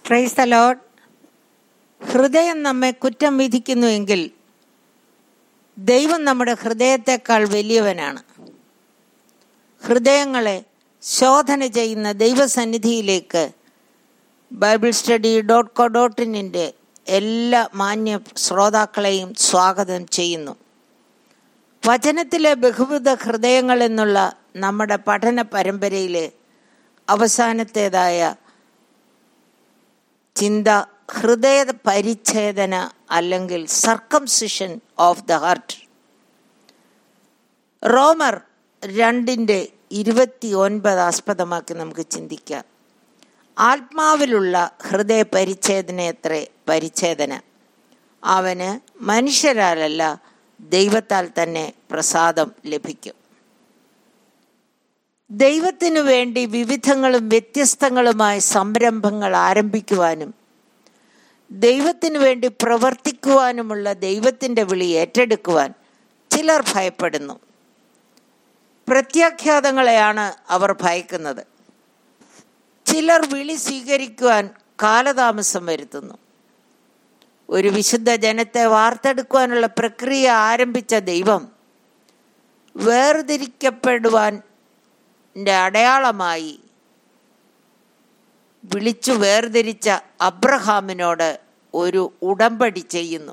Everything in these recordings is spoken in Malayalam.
പ്രൈസ് ദ ലോഡ് ഹൃദയം നമ്മെ കുറ്റം വിധിക്കുന്നുവെങ്കിൽ ദൈവം നമ്മുടെ ഹൃദയത്തെക്കാൾ വലിയവനാണ് ഹൃദയങ്ങളെ ശോധന ചെയ്യുന്ന ദൈവസന്നിധിയിലേക്ക് Bible study dot co dot ഇന്നിൻ്റെ എല്ലാ മാന്യ ശ്രോതാക്കളെയും സ്വാഗതം ചെയ്യുന്നു വചനത്തിലെ ബഹുവിധ ഹൃദയങ്ങൾ എന്നുള്ള നമ്മുടെ പഠന പരമ്പരയിലെ അവസാനത്തേതായ ചിന്ത ഹൃദയ പരിച്ഛേദന അല്ലെങ്കിൽ സർക്കംസിഷൻ ഓഫ് ദ ഹാർട്ട് റോമർ രണ്ടിൻ്റെ ഇരുപത്തി ഒൻപത് ആസ്പദമാക്കി നമുക്ക് ചിന്തിക്കാം ആത്മാവിലുള്ള ഹൃദയ പരിച്ഛേദന എത്ര പരിച്ഛേദന അവന് മനുഷ്യരാലല്ല ദൈവത്താൽ തന്നെ പ്രസാദം ലഭിക്കും ദൈവത്തിനു വേണ്ടി വിവിധങ്ങളും വ്യത്യസ്തങ്ങളുമായ സംരംഭങ്ങൾ ആരംഭിക്കുവാനും ദൈവത്തിനു വേണ്ടി പ്രവർത്തിക്കുവാനുമുള്ള ദൈവത്തിൻ്റെ വിളി ഏറ്റെടുക്കുവാൻ ചിലർ ഭയപ്പെടുന്നു പ്രത്യാഖ്യാതങ്ങളെയാണ് അവർ ഭയക്കുന്നത് ചിലർ വിളി സ്വീകരിക്കുവാൻ കാലതാമസം വരുത്തുന്നു ഒരു വിശുദ്ധ ജനത്തെ വാർത്തെടുക്കുവാനുള്ള പ്രക്രിയ ആരംഭിച്ച ദൈവം വേർതിരിക്കപ്പെടുവാൻ അടയാളമായി വിളിച്ചു വേർതിരിച്ച അബ്രഹാമിനോട് ഒരു ഉടമ്പടി ചെയ്യുന്നു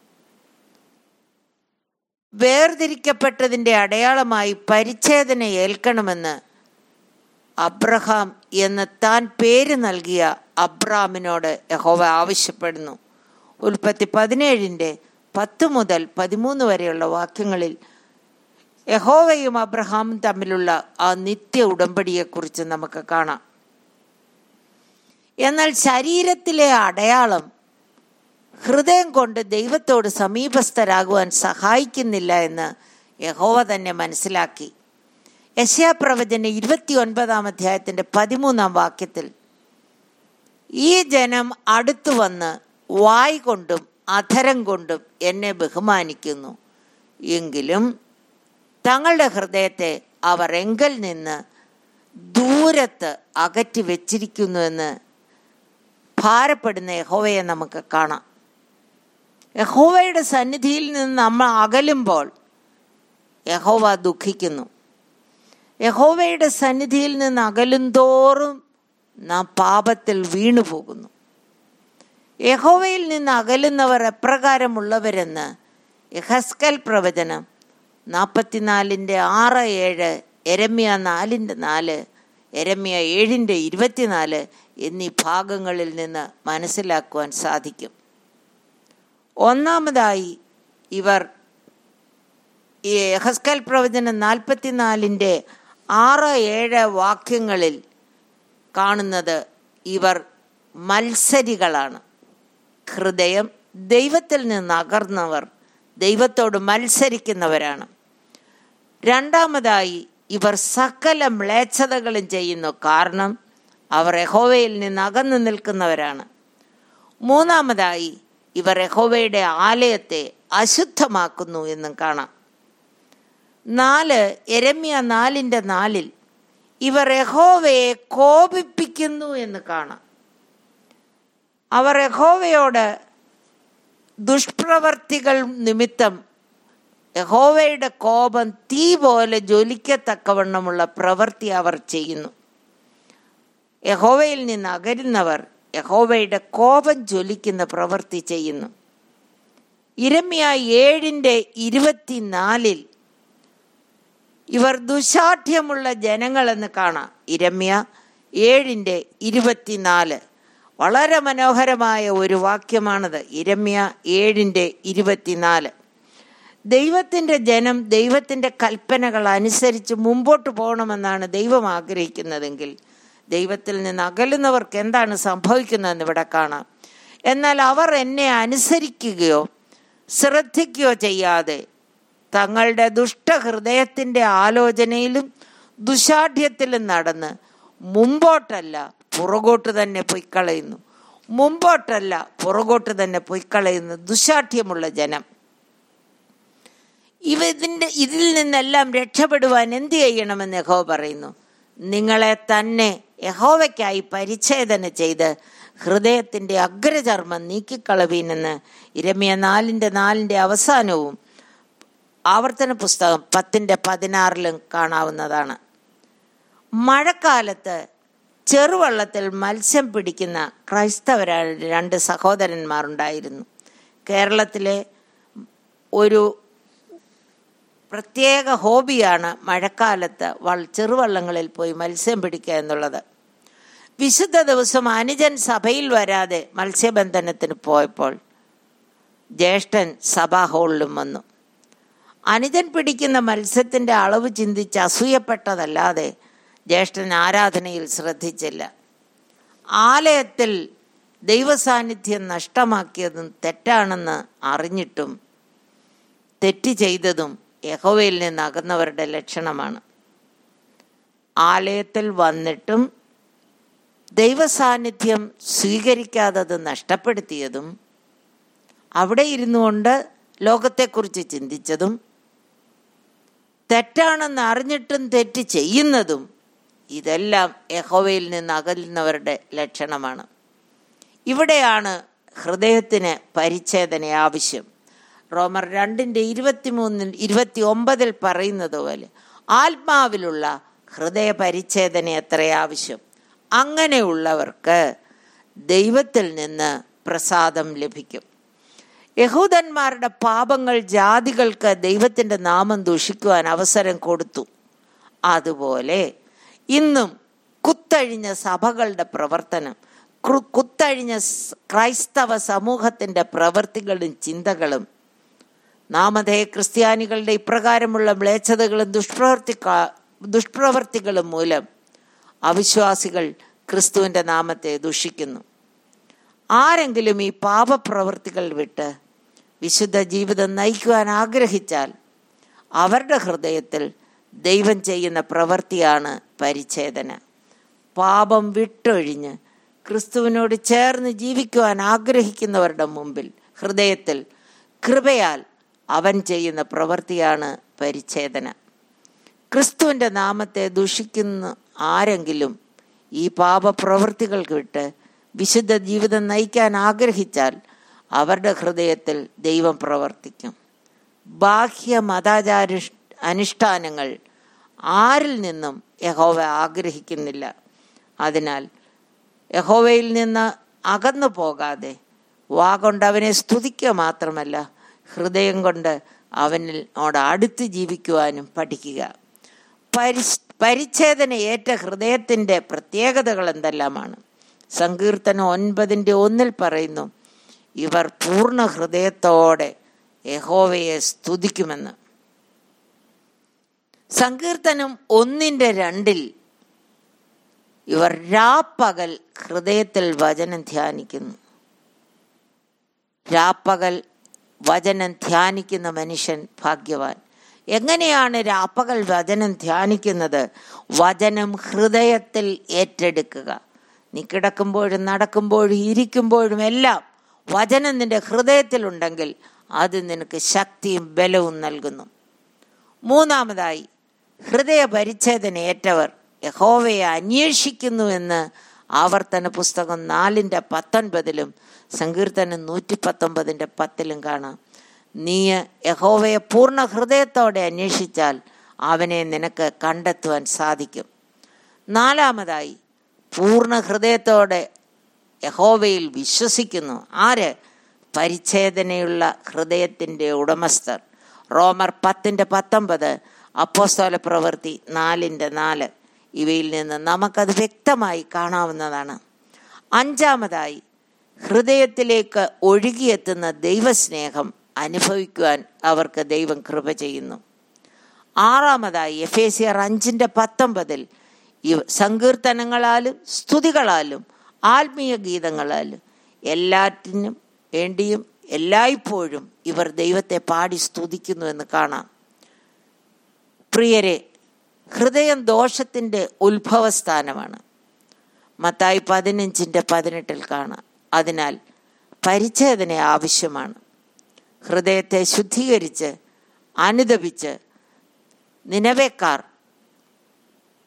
വേർതിരിക്കപ്പെട്ടതിൻ്റെ അടയാളമായി പരിച്ഛേദന ഏൽക്കണമെന്ന് അബ്രഹാം എന്ന് താൻ പേര് നൽകിയ അബ്രാമിനോട് യഹോവ ആവശ്യപ്പെടുന്നു ഉൽപ്പത്തി പതിനേഴിൻ്റെ പത്ത് മുതൽ പതിമൂന്ന് വരെയുള്ള വാക്യങ്ങളിൽ യഹോവയും അബ്രഹാമും തമ്മിലുള്ള ആ നിത്യ ഉടമ്പടിയെക്കുറിച്ച് നമുക്ക് കാണാം എന്നാൽ ശരീരത്തിലെ അടയാളം ഹൃദയം കൊണ്ട് ദൈവത്തോട് സമീപസ്ഥരാകുവാൻ സഹായിക്കുന്നില്ല എന്ന് യഹോവ തന്നെ മനസ്സിലാക്കി യശയാപ്രവചന ഇരുപത്തി ഒൻപതാം അധ്യായത്തിൻ്റെ പതിമൂന്നാം വാക്യത്തിൽ ഈ ജനം അടുത്തു വന്ന് വായ് കൊണ്ടും അധരം കൊണ്ടും എന്നെ ബഹുമാനിക്കുന്നു എങ്കിലും തങ്ങളുടെ ഹൃദയത്തെ അവർ എങ്കിൽ നിന്ന് ദൂരത്ത് അകറ്റി വെച്ചിരിക്കുന്നുവെന്ന് ഭാരപ്പെടുന്ന യഹോവയെ നമുക്ക് കാണാം യഹോവയുടെ സന്നിധിയിൽ നിന്ന് നമ്മൾ അകലുമ്പോൾ യഹോവ ദുഃഖിക്കുന്നു യഹോവയുടെ സന്നിധിയിൽ നിന്ന് അകലും തോറും നാം പാപത്തിൽ വീണു പോകുന്നു യഹോവയിൽ നിന്ന് അകലുന്നവർ എപ്രകാരമുള്ളവരെന്ന് യഹസ്കൽ പ്രവചനം നാൽപ്പത്തിനാലിൻ്റെ ആറ് ഏഴ് എരമ്യ നാലിൻ്റെ നാല് എരമ്യ ഏഴിൻ്റെ ഇരുപത്തിനാല് എന്നീ ഭാഗങ്ങളിൽ നിന്ന് മനസ്സിലാക്കുവാൻ സാധിക്കും ഒന്നാമതായി ഇവർ ഈ ഹസ്കൽ പ്രവചനം നാൽപ്പത്തിനാലിൻ്റെ ആറ് ഏഴ് വാക്യങ്ങളിൽ കാണുന്നത് ഇവർ മത്സരികളാണ് ഹൃദയം ദൈവത്തിൽ നിന്ന് അകർന്നവർ ദൈവത്തോട് മത്സരിക്കുന്നവരാണ് രണ്ടാമതായി ഇവർ സകല മ്ലേച്ഛതകളും ചെയ്യുന്നു കാരണം അവർ യഹോവയിൽ നിന്ന് അകന്നു നിൽക്കുന്നവരാണ് മൂന്നാമതായി ഇവർ യഹോവയുടെ ആലയത്തെ അശുദ്ധമാക്കുന്നു എന്നും കാണാം നാല് എരമ്യ നാലിൻ്റെ നാലിൽ ഇവർ യഹോവയെ കോപിപ്പിക്കുന്നു എന്ന് കാണാം അവർ യഹോവയോട് ദുഷ്പ്രവർത്തികൾ നിമിത്തം യഹോവയുടെ കോപം തീ പോലെ ജ്വലിക്കത്തക്കവണ്ണമുള്ള പ്രവൃത്തി അവർ ചെയ്യുന്നു യഹോവയിൽ നിന്ന് അകരുന്നവർ യഹോവയുടെ കോപം ജ്വലിക്കുന്ന പ്രവൃത്തി ചെയ്യുന്നു ഇരമ്യ ഏഴിൻ്റെ ഇരുപത്തിനാലിൽ ഇവർ ദുശാഠ്യമുള്ള ജനങ്ങളെന്ന് കാണാം ഇരമ്യ ഏഴിൻ്റെ ഇരുപത്തിനാല് വളരെ മനോഹരമായ ഒരു വാക്യമാണത് ഇരമ്യ ഏഴിൻ്റെ ഇരുപത്തിനാല് ദൈവത്തിൻ്റെ ജനം ദൈവത്തിൻ്റെ കൽപ്പനകൾ അനുസരിച്ച് മുമ്പോട്ട് പോകണമെന്നാണ് ദൈവം ആഗ്രഹിക്കുന്നതെങ്കിൽ ദൈവത്തിൽ നിന്ന് അകലുന്നവർക്ക് എന്താണ് സംഭവിക്കുന്നതെന്ന് ഇവിടെ കാണാം എന്നാൽ അവർ എന്നെ അനുസരിക്കുകയോ ശ്രദ്ധിക്കുകയോ ചെയ്യാതെ തങ്ങളുടെ ദുഷ്ടഹൃദയത്തിൻ്റെ ആലോചനയിലും ദുശാഠ്യത്തിലും നടന്ന് മുമ്പോട്ടല്ല പുറകോട്ട് തന്നെ പൊയ്ക്കളയുന്നു മുമ്പോട്ടല്ല പുറകോട്ട് തന്നെ പൊയ്ക്കളയുന്നു ദുശാഠ്യമുള്ള ജനം ഇവ ഇതിൻ്റെ ഇതിൽ നിന്നെല്ലാം രക്ഷപ്പെടുവാൻ എന്ത് ചെയ്യണമെന്ന് യഹോ പറയുന്നു നിങ്ങളെ തന്നെ യഹോവയ്ക്കായി പരിച്ഛേദന ചെയ്ത് ഹൃദയത്തിന്റെ അഗ്രചർമ്മം നീക്കിക്കളവീനെന്ന് ഇരമിയ നാലിന്റെ നാലിന്റെ അവസാനവും ആവർത്തന പുസ്തകം പത്തിന്റെ പതിനാറിലും കാണാവുന്നതാണ് മഴക്കാലത്ത് ചെറുവള്ളത്തിൽ മത്സ്യം പിടിക്കുന്ന ക്രൈസ്തവരായ രണ്ട് സഹോദരന്മാരുണ്ടായിരുന്നു കേരളത്തിലെ ഒരു പ്രത്യേക ഹോബിയാണ് മഴക്കാലത്ത് വൾ ചെറുവള്ളങ്ങളിൽ പോയി മത്സ്യം പിടിക്കുക എന്നുള്ളത് വിശുദ്ധ ദിവസം അനുജൻ സഭയിൽ വരാതെ മത്സ്യബന്ധനത്തിന് പോയപ്പോൾ ജ്യേഷ്ഠൻ സഭാ ഹാളിലും വന്നു അനുജൻ പിടിക്കുന്ന മത്സ്യത്തിന്റെ അളവ് ചിന്തിച്ച് അസൂയപ്പെട്ടതല്ലാതെ ജ്യേഷ്ഠൻ ആരാധനയിൽ ശ്രദ്ധിച്ചില്ല ആലയത്തിൽ ദൈവസാന്നിധ്യം നഷ്ടമാക്കിയതും തെറ്റാണെന്ന് അറിഞ്ഞിട്ടും തെറ്റ് ചെയ്തതും യഹോവയിൽ നിന്ന് അകന്നവരുടെ ലക്ഷണമാണ് ആലയത്തിൽ വന്നിട്ടും ദൈവസാന്നിധ്യം സ്വീകരിക്കാതത് നഷ്ടപ്പെടുത്തിയതും അവിടെ ഇരുന്നു കൊണ്ട് ലോകത്തെക്കുറിച്ച് ചിന്തിച്ചതും തെറ്റാണെന്ന് അറിഞ്ഞിട്ടും തെറ്റ് ചെയ്യുന്നതും ഇതെല്ലാം യഹോവയിൽ നിന്ന് അകലുന്നവരുടെ ലക്ഷണമാണ് ഇവിടെയാണ് ഹൃദയത്തിന് പരിച്ഛേദന ആവശ്യം റോമർ രണ്ടിൻ്റെ ഇരുപത്തിമൂന്നിൽ ഇരുപത്തി ഒമ്പതിൽ പറയുന്നത് പോലെ ആത്മാവിലുള്ള ഹൃദയ പരിച്ഛേദന എത്ര ആവശ്യം അങ്ങനെയുള്ളവർക്ക് ദൈവത്തിൽ നിന്ന് പ്രസാദം ലഭിക്കും യഹൂദന്മാരുടെ പാപങ്ങൾ ജാതികൾക്ക് ദൈവത്തിൻ്റെ നാമം ദൂഷിക്കുവാൻ അവസരം കൊടുത്തു അതുപോലെ ഇന്നും കുത്തഴിഞ്ഞ സഭകളുടെ പ്രവർത്തനം കുത്തഴിഞ്ഞ ക്രൈസ്തവ സമൂഹത്തിൻ്റെ പ്രവൃത്തികളും ചിന്തകളും നാമധേയ ക്രിസ്ത്യാനികളുടെ ഇപ്രകാരമുള്ള മ്ലേച്ഛതകളും ദുഷ്പ്രവർത്തി ദുഷ്പ്രവർത്തികളും മൂലം അവിശ്വാസികൾ ക്രിസ്തുവിൻ്റെ നാമത്തെ ദുഷിക്കുന്നു ആരെങ്കിലും ഈ പാപപ്രവൃത്തികൾ വിട്ട് വിശുദ്ധ ജീവിതം നയിക്കുവാൻ ആഗ്രഹിച്ചാൽ അവരുടെ ഹൃദയത്തിൽ ദൈവം ചെയ്യുന്ന പ്രവൃത്തിയാണ് പരിച്ഛേദന പാപം വിട്ടൊഴിഞ്ഞ് ക്രിസ്തുവിനോട് ചേർന്ന് ജീവിക്കുവാൻ ആഗ്രഹിക്കുന്നവരുടെ മുമ്പിൽ ഹൃദയത്തിൽ കൃപയാൽ അവൻ ചെയ്യുന്ന പ്രവൃത്തിയാണ് പരിച്ഛേദന ക്രിസ്തുവിൻ്റെ നാമത്തെ ദുഷിക്കുന്ന ആരെങ്കിലും ഈ പാപപ്രവൃത്തികൾക്ക് വിട്ട് വിശുദ്ധ ജീവിതം നയിക്കാൻ ആഗ്രഹിച്ചാൽ അവരുടെ ഹൃദയത്തിൽ ദൈവം പ്രവർത്തിക്കും ബാഹ്യ മതാചാര അനുഷ്ഠാനങ്ങൾ ആരിൽ നിന്നും യഹോവ ആഗ്രഹിക്കുന്നില്ല അതിനാൽ യഹോവയിൽ നിന്ന് അകന്നു പോകാതെ വാ കൊണ്ട് അവനെ സ്തുതിക്കുക മാത്രമല്ല ഹൃദയം കൊണ്ട് അവനോട് അടുത്ത് ജീവിക്കുവാനും പഠിക്കുക പരി പരിച്ഛേദന ഏറ്റ ഹൃദയത്തിൻ്റെ പ്രത്യേകതകൾ എന്തെല്ലാമാണ് സങ്കീർത്തനം ഒൻപതിൻ്റെ ഒന്നിൽ പറയുന്നു ഇവർ പൂർണ്ണ ഹൃദയത്തോടെ യഹോവയെ സ്തുതിക്കുമെന്ന് സങ്കീർത്തനം ഒന്നിൻ്റെ രണ്ടിൽ ഇവർ രാപ്പകൽ ഹൃദയത്തിൽ വചനം ധ്യാനിക്കുന്നു രാപ്പകൽ വചനം ധ്യാനിക്കുന്ന മനുഷ്യൻ ഭാഗ്യവാൻ എങ്ങനെയാണ് രാപ്പകൽ വചനം ധ്യാനിക്കുന്നത് വചനം ഹൃദയത്തിൽ ഏറ്റെടുക്കുക നീ കിടക്കുമ്പോഴും നടക്കുമ്പോഴും ഇരിക്കുമ്പോഴും എല്ലാം വചനം നിന്റെ ഹൃദയത്തിലുണ്ടെങ്കിൽ അത് നിനക്ക് ശക്തിയും ബലവും നൽകുന്നു മൂന്നാമതായി ഹൃദയ പരിച്ഛേദന ഏറ്റവർ യഹോവയെ അന്വേഷിക്കുന്നു എന്ന് ആവർത്തന പുസ്തകം നാലിൻ്റെ പത്തൊൻപതിലും സങ്കീർത്തനം നൂറ്റി പത്തൊമ്പതിൻ്റെ പത്തിലും കാണാം നീ യഹോവയെ പൂർണ്ണ ഹൃദയത്തോടെ അന്വേഷിച്ചാൽ അവനെ നിനക്ക് കണ്ടെത്തുവാൻ സാധിക്കും നാലാമതായി പൂർണ്ണ ഹൃദയത്തോടെ യഹോവയിൽ വിശ്വസിക്കുന്നു ആര് പരിച്ഛേദനയുള്ള ഹൃദയത്തിൻ്റെ ഉടമസ്ഥർ റോമർ പത്തിൻ്റെ പത്തൊമ്പത് അപ്പോസ്തോല പ്രവൃത്തി നാലിൻ്റെ നാല് ഇവയിൽ നിന്ന് നമുക്കത് വ്യക്തമായി കാണാവുന്നതാണ് അഞ്ചാമതായി ഹൃദയത്തിലേക്ക് ഒഴുകിയെത്തുന്ന ദൈവസ്നേഹം അനുഭവിക്കുവാൻ അവർക്ക് ദൈവം കൃപ ചെയ്യുന്നു ആറാമതായി എഫ് എ സി ആർ അഞ്ചിൻ്റെ പത്തൊമ്പതിൽ ഇവ സങ്കീർത്തനങ്ങളാലും സ്തുതികളാലും ആത്മീയ ഗീതങ്ങളാലും എല്ലാറ്റിനും വേണ്ടിയും എല്ലായ്പ്പോഴും ഇവർ ദൈവത്തെ പാടി സ്തുതിക്കുന്നു എന്ന് കാണാം പ്രിയരെ ഹൃദയം ദോഷത്തിൻ്റെ ഉത്ഭവസ്ഥാനമാണ് മത്തായി പതിനഞ്ചിൻ്റെ പതിനെട്ടിൽ കാണാം അതിനാൽ പരിച്ഛേദന ആവശ്യമാണ് ഹൃദയത്തെ ശുദ്ധീകരിച്ച് അനുദപിച്ച് നിലവേക്കാർ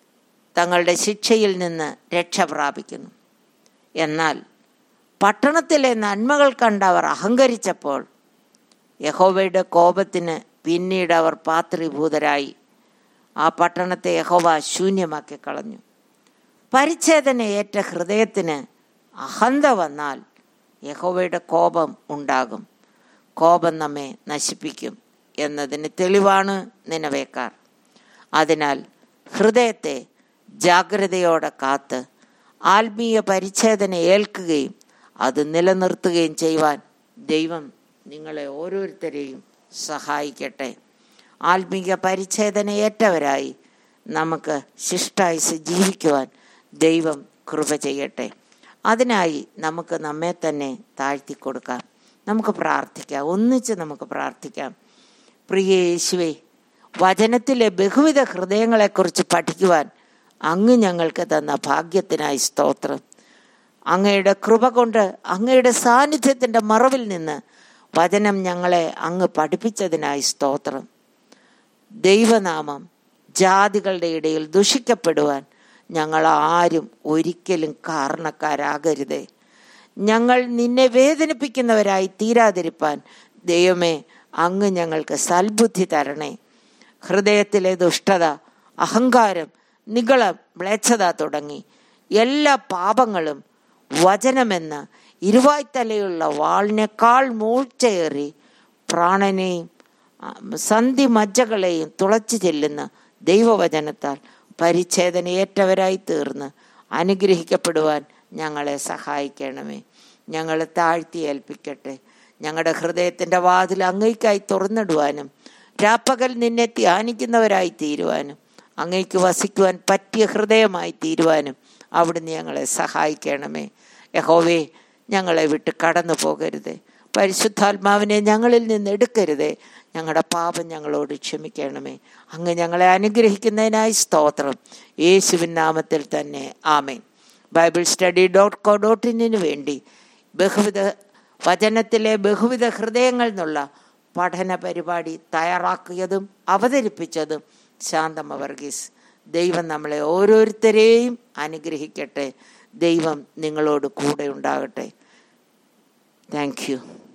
തങ്ങളുടെ ശിക്ഷയിൽ നിന്ന് രക്ഷ പ്രാപിക്കുന്നു എന്നാൽ പട്ടണത്തിലെ നന്മകൾ കണ്ട് അവർ അഹങ്കരിച്ചപ്പോൾ യഹോവയുടെ കോപത്തിന് പിന്നീട് അവർ പാത്രീഭൂതരായി ആ പട്ടണത്തെ യഹോവ ശൂന്യമാക്കി കളഞ്ഞു പരിച്ഛേദനയേറ്റ ഹൃദയത്തിന് അഹന്ത വന്നാൽ യഹോവയുടെ കോപം ഉണ്ടാകും കോപം നമ്മെ നശിപ്പിക്കും എന്നതിന് തെളിവാണ് നിലവേക്കാർ അതിനാൽ ഹൃദയത്തെ ജാഗ്രതയോടെ കാത്ത് ആത്മീയ പരിച്ഛേദന ഏൽക്കുകയും അത് നിലനിർത്തുകയും ചെയ്യുവാൻ ദൈവം നിങ്ങളെ ഓരോരുത്തരെയും സഹായിക്കട്ടെ ആത്മീയ പരിച്ഛേദന ഏറ്റവരായി നമുക്ക് ശിഷ്ടായുസ് ജീവിക്കുവാൻ ദൈവം കൃപ ചെയ്യട്ടെ അതിനായി നമുക്ക് നമ്മെ തന്നെ താഴ്ത്തി കൊടുക്കാം നമുക്ക് പ്രാർത്ഥിക്കാം ഒന്നിച്ച് നമുക്ക് പ്രാർത്ഥിക്കാം പ്രിയ യേശുവേ വചനത്തിലെ ബഹുവിധ ഹൃദയങ്ങളെക്കുറിച്ച് പഠിക്കുവാൻ അങ്ങ് ഞങ്ങൾക്ക് തന്ന ഭാഗ്യത്തിനായി സ്തോത്രം അങ്ങയുടെ കൃപ കൊണ്ട് അങ്ങയുടെ സാന്നിധ്യത്തിൻ്റെ മറവിൽ നിന്ന് വചനം ഞങ്ങളെ അങ്ങ് പഠിപ്പിച്ചതിനായി സ്തോത്രം ദൈവനാമം ജാതികളുടെ ഇടയിൽ ദുഷിക്കപ്പെടുവാൻ ഞങ്ങൾ ആരും ഒരിക്കലും കാരണക്കാരാകരുതേ ഞങ്ങൾ നിന്നെ വേദനിപ്പിക്കുന്നവരായി തീരാതിരിപ്പാൻ ദൈവമേ അങ്ങ് ഞങ്ങൾക്ക് സൽബുദ്ധി തരണേ ഹൃദയത്തിലെ ദുഷ്ടത അഹങ്കാരം നിഗളം മ്ലേച്ഛത തുടങ്ങി എല്ലാ പാപങ്ങളും വചനമെന്ന ഇരുവായ്ത്തലയുള്ള വാളിനേക്കാൾ മൂർച്ചയേറി പ്രാണനെയും സന്ധി മജ്ജകളെയും തുളച്ചു ചെല്ലുന്ന ദൈവവചനത്താൽ പരിച്ഛേദനയേറ്റവരായി തീർന്ന് അനുഗ്രഹിക്കപ്പെടുവാൻ ഞങ്ങളെ സഹായിക്കണമേ ഞങ്ങളെ താഴ്ത്തി ഏൽപ്പിക്കട്ടെ ഞങ്ങളുടെ ഹൃദയത്തിൻ്റെ വാതിൽ അങ്ങയ്ക്കായി തുറന്നിടുവാനും രാപ്പകൽ നിന്നെ ധ്യാനിക്കുന്നവരായി തീരുവാനും അങ്ങയ്ക്ക് വസിക്കുവാൻ പറ്റിയ ഹൃദയമായി തീരുവാനും അവിടുന്ന് ഞങ്ങളെ സഹായിക്കണമേ യഹോവേ ഞങ്ങളെ വിട്ട് കടന്നു പോകരുതേ പരിശുദ്ധാത്മാവിനെ ഞങ്ങളിൽ നിന്ന് എടുക്കരുതേ ഞങ്ങളുടെ പാപം ഞങ്ങളോട് ക്ഷമിക്കണമേ അങ്ങ് ഞങ്ങളെ അനുഗ്രഹിക്കുന്നതിനായി സ്തോത്രം യേശുവിൻ നാമത്തിൽ തന്നെ ആമേൻ Bible study dot co dot ഇന്നിന് വേണ്ടി ബഹുവിധ വചനത്തിലെ ബഹുവിധ ഹൃദയങ്ങൾ എന്നുള്ള പഠന പരിപാടി തയ്യാറാക്കിയതും അവതരിപ്പിച്ചതും ശാന്തമ്മ വർഗീസ് ദൈവം നമ്മളെ ഓരോരുത്തരെയും അനുഗ്രഹിക്കട്ടെ ദൈവം നിങ്ങളോട് കൂടെ ഉണ്ടാകട്ടെ താങ്ക് യു